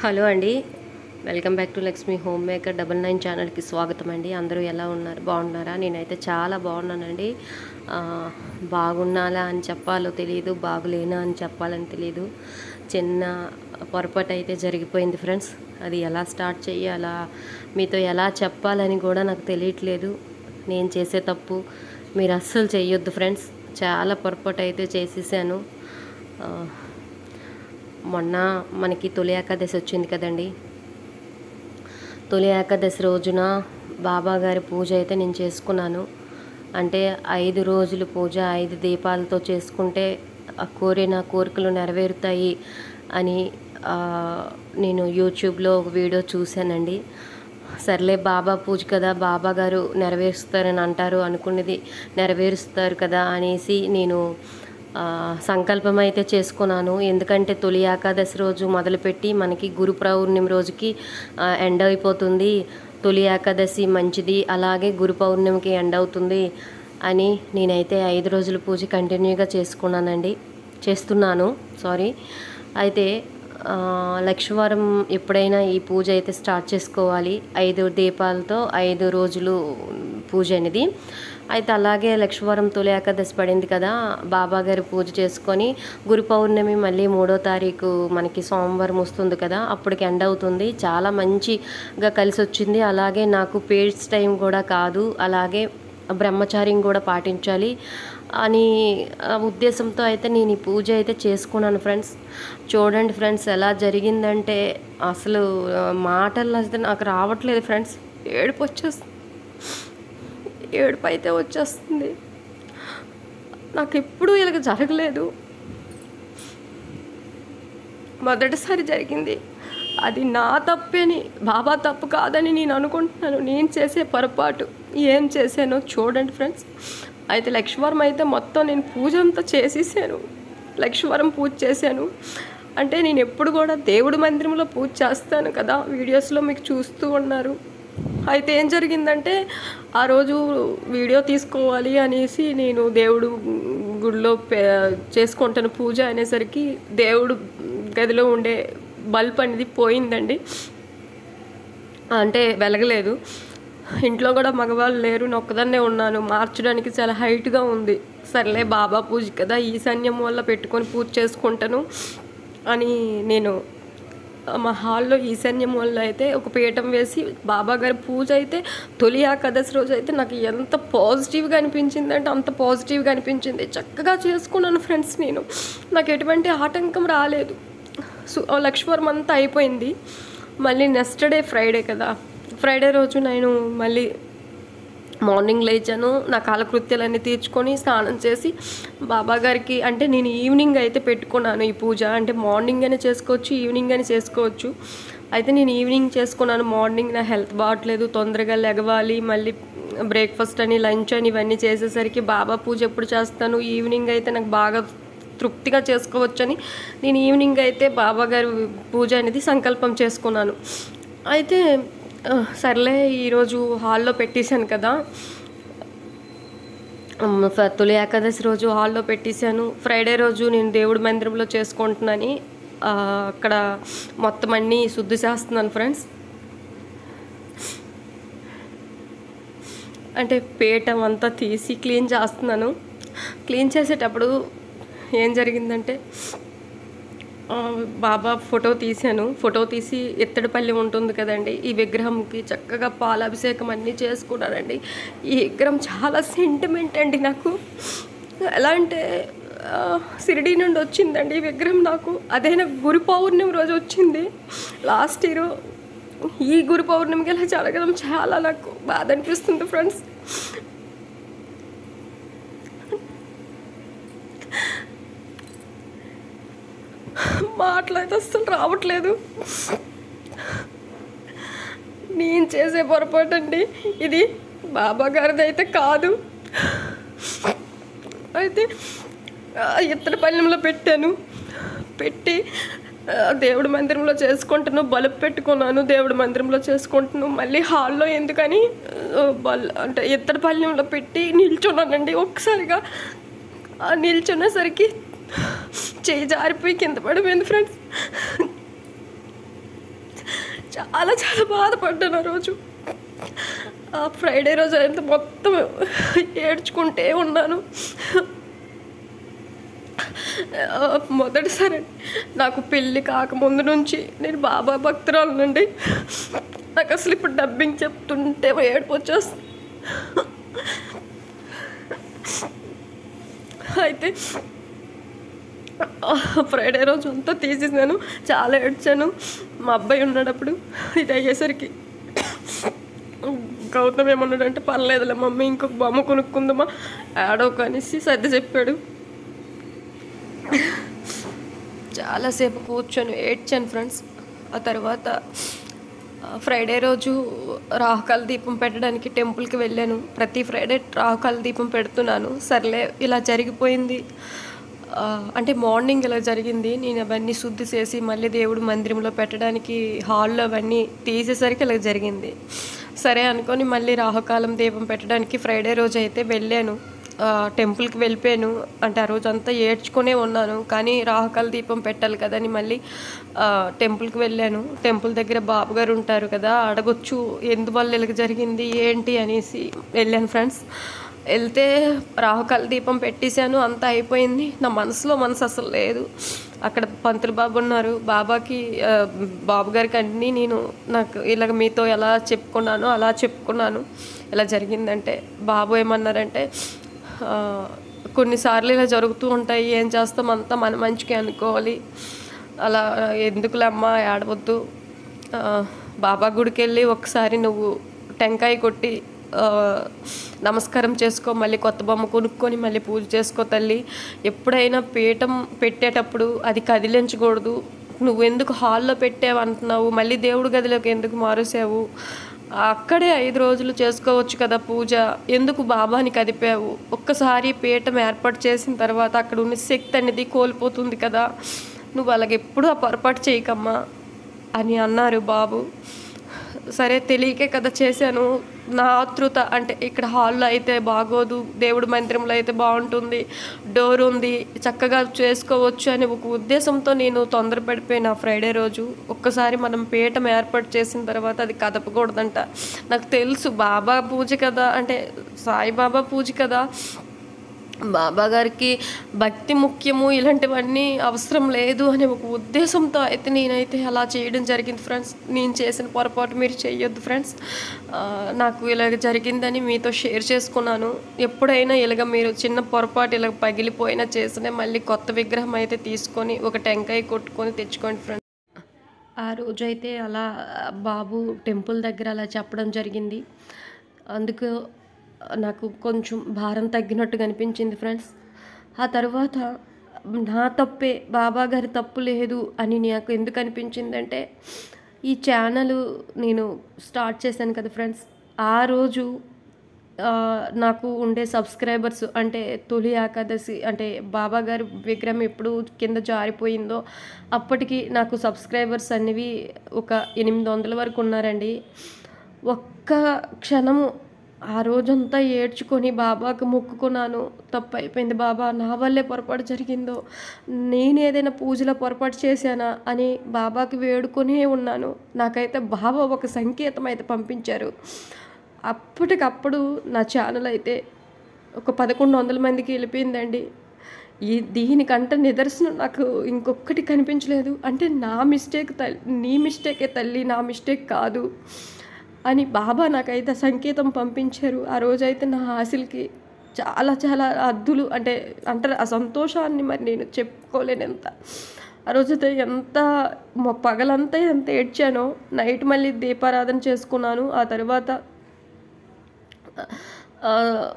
hello అండి welcome back to Lakshmi home maker double nine ఛానల్కి స్వాగతం అండి అందరూ ఎలా ఉన్నారు బాగున్నారా నేనైతే చాలా బాగున్నానండి ఆ, బాగున్నాలా అని చెప్పాలో తెలియదు బాగులేనా అని చెప్పాలని తెలియదు చిన్న పొరపాటు అయితే జరిగిపోయింది ఫ్రెండ్స్ అది ఎలా స్టార్ట్ చేయాలా మీతో ఎలా చెప్పాలని కూడా నాకు తెలియట్లేదు నేను చేసే తప్పు మీరు అస్సలు చెయ్యొద్దు ఫ్రెండ్స్ చాలా పొరపాటు అయితే చేసేసాను ఆ, మొన్న మనకి తొలి ఏకాదశి వచ్చింది కదండి తొలి ఏకాదశి రోజున బాబా గారి పూజ అయితే నేను చేసుకున్నాను అంటే ఐదు రోజులు పూజ ఐదు దీపాలతో చేసుకుంటే ఆ కోరిన కోరికలు నెరవేరుతాయి అని ఆ, నేను యూట్యూబ్లో ఒక వీడియో చూశానండి సర్లే బాబా పూజ కదా బాబా గారు నెరవేరుస్తారని అంటారు అనుకున్నది నెరవేరుస్తారు కదా అనేసి నేను ఆ, సంకల్పం అయితే చేసుకున్నాను ఎందుకంటే తొలి ఏకాదశి రోజు మొదలుపెట్టి మనకి గురు పౌర్ణమి రోజుకి ఆ, ఎండ్ అయిపోతుంది తొలి ఏకాదశి మంచిది అలాగే గురు పౌర్ణమికి ఎండ్ అవుతుంది అని నేనైతే ఐదు రోజుల పూజ కంటిన్యూగా చేసుకున్నానండి చేస్తున్నాను సారీ అయితే ఆ, లక్షవారం ఎప్పుడైనా ఈ పూజ అయితే స్టార్ట్ చేసుకోవాలి ఐదు దీపాలతో ఐదు రోజులు పూజ అనేది అయితే అలాగే లక్షవారం తొలి ఏకాదశి పడింది కదా బాబా గారి పూజ చేసుకొని గురు పౌర్ణమి మళ్ళీ మూడో తారీఖు మనకి సోమవారం వస్తుంది కదా అప్పటికి ఎండ్ అవుతుంది చాలా మంచిగా కలిసి వచ్చింది అలాగే నాకు పీరియడ్స్ టైం కూడా కాదు అలాగే బ్రహ్మచార్యం కూడా పాటించాలి అని ఆ ఉద్దేశంతో అయితే నేను ఈ పూజ అయితే చేసుకున్నాను ఫ్రెండ్స్ చూడండి ఫ్రెండ్స్ ఎలా జరిగిందంటే అసలు ఆ, మాటలు అయితే నాకు రావట్లేదు ఫ్రెండ్స్ ఏడుపు వచ్చేస్తుంది ఏడుపు అయితే వచ్చేస్తుంది నాకు ఎప్పుడూ ఇలాగ జరగలేదు మొదటిసారి జరిగింది అది నా తప్పేని బాబా తప్పు కాదని నేను అనుకుంటున్నాను నేను చేసే పొరపాటు ఏం చేశానో చూడండి ఫ్రెండ్స్ అయితే లక్ష్మవరం అయితే మొత్తం నేను పూజ అంతా చేసేసాను లక్ష్మవరం పూజ చేశాను అంటే నేను ఎప్పుడు కూడా దేవుడి మందిరంలో పూజ చేస్తాను కదా వీడియోస్లో మీకు చూస్తూ ఉన్నారు అయితే ఏం జరిగిందంటే ఆ రోజు వీడియో తీసుకోవాలి అనేసి నేను దేవుడు గుడిలో పే- చేసుకుంటాను పూజ అనేసరికి దేవుడు గదిలో ఉండే బల్బ్ అనేది పోయిందండి అంటే వెలగలేదు ఇంట్లో కూడా మగవాళ్ళు లేరు నేను ఒక్కదాన్నే ఉన్నాను మార్చడానికి చాలా హైట్గా ఉంది సర్లే బాబా పూజ కదా ఈశాన్యం వల్ల పెట్టుకొని పూజ చేసుకుంటాను అని నేను మా హాల్లో ఈశాన్యం వల్ల అయితే ఒక పీఠం వేసి బాబా గారి పూజ అయితే తొలి ఏకాదశి రోజు అయితే నాకు ఎంత పాజిటివ్గా అనిపించింది అంటే అంత పాజిటివ్గా అనిపించింది చక్కగా చేసుకున్నాను ఫ్రెండ్స్ నేను నాకు ఎటువంటి ఆటంకం రాలేదు సు లక్ష్మవరం అంతా అయిపోయింది మళ్ళీ నెక్స్ట్ డే ఫ్రైడే కదా ఫ్రైడే రోజు నేను మళ్ళీ మార్నింగ్ లేచాను నా కాలకృత్యాలన్నీ తీర్చుకొని స్నానం చేసి బాబా గారికి అంటే నేను ఈవినింగ్ అయితే పెట్టుకున్నాను ఈ పూజ అంటే మార్నింగ్ అయినా చేసుకోవచ్చు ఈవినింగ్ అయినా చేసుకోవచ్చు అయితే నేను ఈవినింగ్ చేసుకున్నాను మార్నింగ్ నా హెల్త్ బాగట్లేదు తొందరగా లెగవాలి మళ్ళీ బ్రేక్ఫాస్ట్ అని లంచ్ అని ఇవన్నీ చేసేసరికి బాబా పూజ ఎప్పుడు చేస్తాను ఈవినింగ్ అయితే నాకు బాగా తృప్తిగా చేసుకోవచ్చని నేను ఈవినింగ్ అయితే బాబా గారి పూజ అనేది సంకల్పం చేసుకున్నాను అయితే ఆ, సర్లే ఈరోజు హాల్లో పెట్టేశాను కదా ఉమ్, ఫ- తొలి ఏకాదశి రోజు హాల్లో పెట్టేశాను ఫ్రైడే రోజు నేను దేవుడి మందిరంలో చేసుకుంటున్నాను ఆ, అక్కడ మొత్తం అన్నీ శుద్ధి చేస్తున్నాను ఫ్రెండ్స్ అంటే పీఠం అంతా తీసి క్లీన్ చేస్తున్నాను క్లీన్ చేసేటప్పుడు ఏం జరిగిందంటే ఆ, బాబా ఫోటో తీశాను ఫోటో తీసి ఎత్తడిపల్లి ఉంటుంది కదండి ఈ విగ్రహంకి చక్కగా పాలాభిషేకం అన్నీ చేసుకున్నానండి ఈ విగ్రహం చాలా సెంటిమెంట్ అండి నాకు ఎలా అంటే ఆ, షిరిడి నుండి వచ్చిందండి ఈ విగ్రహం నాకు అదైనా గురు పౌర్ణమి రోజు వచ్చింది లాస్ట్ ఇయర్ ఈ గురు పౌర్ణమికి ఇలా జరగడం చాలా నాకు బాధ అనిపిస్తుంది ఫ్రెండ్స్ మాటలైతే అస్సలు రావట్లేదు నేను చేసే పొరపాటు అండి ఇది బాబా గారిది అయితే కాదు అయితే ఆ, ఇత్తడి పళ్ళెంలో పెట్టాను పెట్టి ఆ, దేవుడి మందిరంలో చేసుకుంటాను బలుపు పెట్టుకున్నాను దేవుడి మందిరంలో చేసుకుంటాను మళ్ళీ హాల్లో ఎందుకని ఆ, బల్ అంటే ఇత్తడి పళ్ళెంలో పెట్టి నిల్చున్నానండి ఒక్కసారిగా ఆ నిల్చునేసరికి చేయి జారిపోయి కింద పడిపోయింది ఫ్రెండ్స్ చాలా చాలా బాధపడ్డాను ఆ రోజు ఆ ఫ్రైడే రోజు అయితే మొత్తం ఏడ్చుకుంటే ఉన్నాను ఆ, మొదటిసారి నాకు పెళ్ళి కాకముందు నుంచి నేను బాబా భక్తురాలనండి నాకు అసలు ఇప్పుడు డబ్బింగ్ చెప్తుంటే ఏడుపు వచ్చేస్తుంది అయితే ఫ్రైడే రోజు అంతా తీసేసాను చాలా ఏడ్చాను మా అబ్బాయి ఉన్నాడప్పుడు ఇది అయ్యేసరికి గౌతమ్ ఏమన్నాడంటే పర్లేదులే మమ్మీ ఇంకొక బొమ్మ కొనుక్కుందామా ఆడోక అనేసి సర్ది చెప్పాడు చాలాసేపు కూర్చొని ఏడ్చాను ఫ్రెండ్స్ ఆ తర్వాత ఆ, ఫ్రైడే రోజు రాహుకాల దీపం పెట్టడానికి టెంపుల్కి వెళ్ళాను ప్రతి ఫ్రైడే రాహుకాల దీపం పెడుతున్నాను సర్లే ఇలా జరిగిపోయింది ఆ, అంటే మార్నింగ్ ఇలా జరిగింది నేను అవన్నీ శుద్ధి చేసి మళ్ళీ దేవుడు మందిరంలో పెట్టడానికి హాల్లో అవన్నీ తీసేసరికి ఇలా జరిగింది సరే అనుకొని మళ్ళీ రాహుకాలం దీపం పెట్టడానికి ఫ్రైడే రోజు అయితే వెళ్ళాను ఆ, టెంపుల్కి వెళ్ళిపోయాను అంటే ఆ రోజు అంతా ఏడ్చుకునే ఉన్నాను కానీ రాహుకాల దీపం పెట్టాలి కదని మళ్ళీ ఆ, టెంపుల్కి వెళ్ళాను టెంపుల్ దగ్గర బాబు గారు ఉంటారు కదా అడగొచ్చు ఎందువల్ల ఇలా జరిగింది ఏంటి అనేసి వెళ్ళాను ఫ్రెండ్స్ వెళ్తే రాహుకాల దీపం పెట్టేశాను అంతా అయిపోయింది నా మనసులో మనసు అసలు లేదు అక్కడ పంతులు బాబు ఉన్నారు బాబాకి ఆ, బాబు గారికి అన్నీ నేను నాకు ఇలాగ మీతో ఎలా చెప్పుకున్నానో అలా చెప్పుకున్నాను ఇలా జరిగిందంటే బాబు ఏమన్నారంటే ఆ, కొన్నిసార్లు ఇలా జరుగుతూ ఉంటాయి ఏం చేస్తాం అంతా మన మంచికి అనుకోవాలి అలా ఎందుకులమ్మా ఏడవద్దు ఆ, బాబా గుడికి వెళ్ళి ఒకసారి నువ్వు టెంకాయ కొట్టి ఆ, నమస్కారం చేసుకో మళ్ళీ కొత్త బొమ్మ కొనుక్కొని మళ్ళీ పూజ చేసుకో తల్లి ఎప్పుడైనా పీఠం పెట్టేటప్పుడు అది కదిలించకూడదు నువ్వెందుకు హాల్లో పెట్టావు అంటున్నావు మళ్ళీ దేవుడి గదిలోకి ఎందుకు మారుసావు అక్కడే ఐదు రోజులు చేసుకోవచ్చు కదా పూజ ఎందుకు బాబాని కదిపావు ఒక్కసారి పీఠం ఏర్పాటు చేసిన తర్వాత అక్కడ ఉన్న శక్తి అనేది కోల్పోతుంది కదా నువ్వు అలాగ ఎప్పుడు ఆ పొరపాటు చేయకమ్మా అని అన్నారు బాబు సరే తెలియకే కదా చేశాను నా ఆతృత అంటే ఇక్కడ హాల్లో అయితే బాగోదు దేవుడి మందిరంలో అయితే బాగుంటుంది డోర్ ఉంది చక్కగా చేసుకోవచ్చు అనే ఒక ఉద్దేశంతో నేను తొందరపడిపోయిన ఫ్రైడే రోజు ఒక్కసారి మనం పీఠం ఏర్పాటు చేసిన తర్వాత అది కదపకూడదంట నాకు తెలుసు బాబా పూజ కదా అంటే సాయిబాబా పూజ కదా బాబా గారికి భక్తి ముఖ్యము ఇలాంటివన్నీ అవసరం లేదు అనే ఒక ఉద్దేశంతో అయితే నేనైతే అలా చేయడం జరిగింది ఫ్రెండ్స్ నేను చేసిన పొరపాటు మీరు చేయొద్దు ఫ్రెండ్స్ ఆ, నాకు ఇలాగ జరిగిందని మీతో షేర్ చేసుకున్నాను ఎప్పుడైనా ఇలాగ మీరు చిన్న పొరపాటు ఇలాగ పగిలిపోయినా చేసినా మళ్ళీ కొత్త విగ్రహం అయితే తీసుకొని ఒక టెంకాయ కొట్టుకొని తెచ్చుకోండి ఫ్రెండ్స్ ఆ రోజైతే అలా బాబు టెంపుల్ దగ్గర అలా చెప్పడం జరిగింది అందుకు నాకు కొంచెం భారం తగ్గినట్టుగా అనిపించింది ఫ్రెండ్స్ ఆ తర్వాత నా తప్పే బాబా గారి తప్పు లేదు అని నాకు ఎందుకు అనిపించిందంటే ఈ ఛానల్ నేను స్టార్ట్ చేశాను కదా ఫ్రెండ్స్ ఆ రోజు ఆ, నాకు ఉండే సబ్స్క్రైబర్స్ అంటే తొలి ఏకాదశి అంటే బాబా గారి విగ్రహం ఎప్పుడు కింద జారిపోయిందో అప్పటికి నాకు సబ్స్క్రైబర్స్ అనేవి ఒక ఎనిమిది వందల వరకు ఉన్నారండి ఒక్క క్షణము ఆ రోజంతా ఏడ్చుకొని బాబాకు మొక్కుకున్నాను తప్పు అయిపోయింది బాబా నా వల్లే పొరపాటు జరిగిందో నేను ఏదైనా పూజలో పొరపాటు చేశానా అని బాబాకి వేడుకొనే ఉన్నాను నాకైతే బాబా ఒక సంకేతం అయితే పంపించారు అప్పటికప్పుడు నా ఛానల్ అయితే ఒక పదకొండు వందల మందికి వెళ్ళిపోయిందండి ఈ దీనికంటే నిదర్శనం నాకు ఇంకొకటి కనిపించలేదు అంటే నా మిస్టేక్ తల్లి నీ మిస్టేకే తల్లి నా మిస్టేక్ కాదు అని బాబా నాకైతే సంకేతం పంపించారు ఆ రోజైతే నా ఆశలకి చాలా చాలా అద్దులు అంటే అంటారు ఆ సంతోషాన్ని మరి నేను చెప్పుకోలేను ఎంత ఆ రోజైతే ఎంత మొ- పగలంతా ఎంత ఏడ్చానో నైట్ మళ్ళీ దీపారాధన చేసుకున్నాను ఆ తర్వాత ఆ,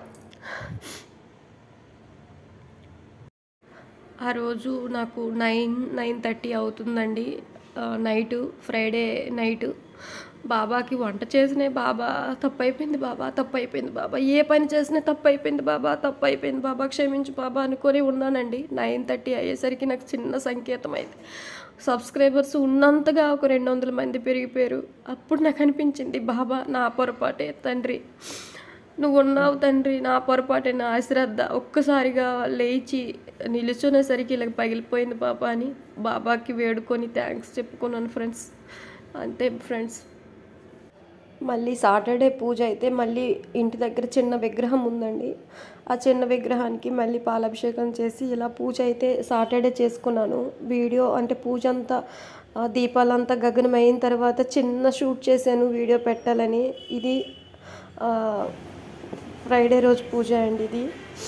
ఆ రోజు నాకు నైన్ నైన్ థర్టీ అవుతుందండి ఆ, నైటు ఫ్రైడే నైటు బాబాకి వంట చేసినే బాబా తప్పు అయిపోయింది బాబా తప్పు అయిపోయింది బాబా ఏ పని చేసినా తప్పు అయిపోయింది బాబా తప్పు అయిపోయింది బాబా క్షమించు బాబా అనుకొని ఉన్నానండి నైన్ థర్టీ అయ్యేసరికి నాకు చిన్న సంకేతం అయింది సబ్స్క్రైబర్స్ ఉన్నంతగా ఒక రెండు వందల మంది పెరిగిపోయారు అప్పుడు నాకు అనిపించింది బాబా నా పొరపాటే తండ్రి నువ్వు ఉన్నావు తండ్రి నా పొరపాటే నా అశ్రద్ధ ఒక్కసారిగా లేచి నిలుచునేసరికి ఇలా పగిలిపోయింది బాబా అని బాబాకి వేడుకొని థ్యాంక్స్ చెప్పుకున్నాను ఫ్రెండ్స్ అంతే ఫ్రెండ్స్ మళ్ళీ సాటర్డే పూజ అయితే మళ్ళీ ఇంటి దగ్గర చిన్న విగ్రహం ఉందండి ఆ చిన్న విగ్రహానికి మళ్ళీ పాలాభిషేకం చేసి ఇలా పూజ అయితే సాటర్డే చేసుకున్నాను వీడియో అంటే పూజ అంతా ఆ, దీపాలంతా గగనం అయిన తర్వాత చిన్న షూట్ చేశాను వీడియో పెట్టాలని ఇది ఆ, ఫ్రైడే రోజు పూజ అండి ఇది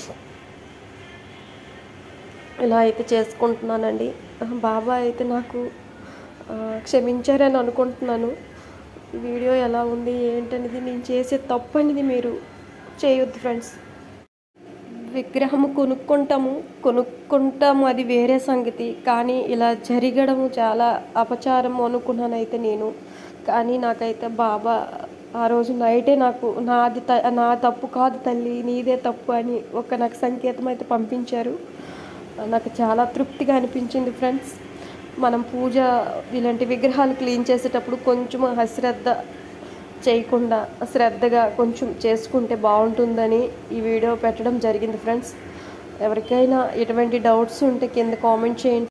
ఇలా అయితే చేసుకుంటున్నానండి బాబా అయితే నాకు ఆ, క్షమించారని అనుకుంటున్నాను ఈ వీడియో ఎలా ఉంది ఏంటనేది నేను చేసే తప్పు అనేది మీరు చేయొద్దు ఫ్రెండ్స్ విగ్రహము కొనుక్కుంటాము కొనుక్కుంటాము అది వేరే సంగతి కానీ ఇలా జరగడము చాలా అపచారము అనుకున్నాను అయితే నేను కానీ నాకైతే బాబా ఆ రోజు నైటే నాకు నాది త నా తప్పు కాదు తల్లి నీదే తప్పు అని ఒక నాకు సంకేతం అయితే పంపించారు నాకు చాలా తృప్తిగా అనిపించింది ఫ్రెండ్స్ మనం పూజ ఇలాంటి విగ్రహాలు క్లీన్ చేసేటప్పుడు కొంచెం అశ్రద్ధ చేయకుండా శ్రద్ధగా కొంచెం చేసుకుంటే బాగుంటుందని ఈ వీడియో పెట్టడం జరిగింది ఫ్రెండ్స్ ఎవరికైనా ఎటువంటి డౌట్స్ ఉంటే కింద కామెంట్ చేయండి